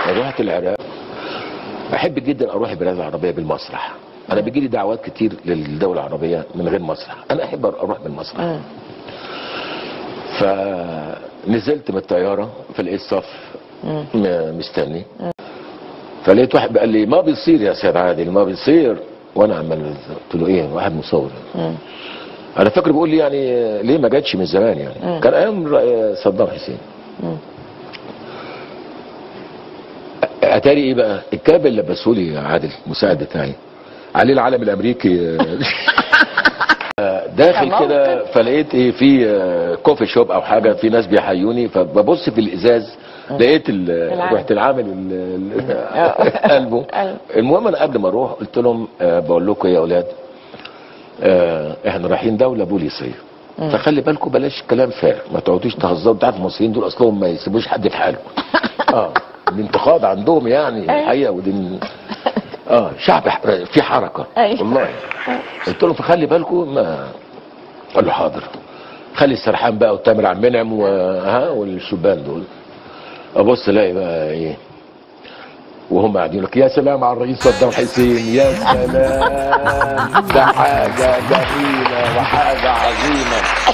رحت العراق احب جدا اروح البلاد العربيه بالمسرح انا بيجي لي دعوات كتير للدوله العربيه من غير مسرح انا احب اروح بالمسرح مم. فنزلت من الطياره فلقيت صف مم. م- مستني فلقيت واحد قال لي ما بيصير يا سيد عادل ما بيصير وانا عمال قلت له ايه واحد مصور مم. انا فاكر بيقول لي يعني ليه ما جاتش من زمان يعني مم. كان ايام رأي- صدام حسين مم. اتاري ايه بقى الكاب اللي لبسه لي يا عادل المساعد بتاعي عليه العلم الامريكي آه، داخل تمام. كده فلقيت ايه في آه، كوفي شوب او حاجه في ناس بيحيوني فببص في الازاز لقيت ال- العلم. رحت العامل ال- ال- آه. قلبه قلب. المهم انا قبل ما اروح قلت لهم آه، بقول لكم يا اولاد آه، احنا رايحين دوله بوليسيه فخلي بالكم بلاش كلام فارغ ما تقعدوش تهزروا انت عارف المصريين دول اصلهم ما يسيبوش حد في حاله اه الانتقاد عندهم يعني الحقيقه ودي اه شعب ح- في حركه أيوة. والله قلت لهم فخلي بالكم ما قال له حاضر خلي السرحان بقى وتامر عبد المنعم وها والشبان دول ابص الاقي بقى ايه وهم قاعدين يقول لك يا سلام على الرئيس صدام حسين يا سلام ده حاجه جميله وحاجه عظيمه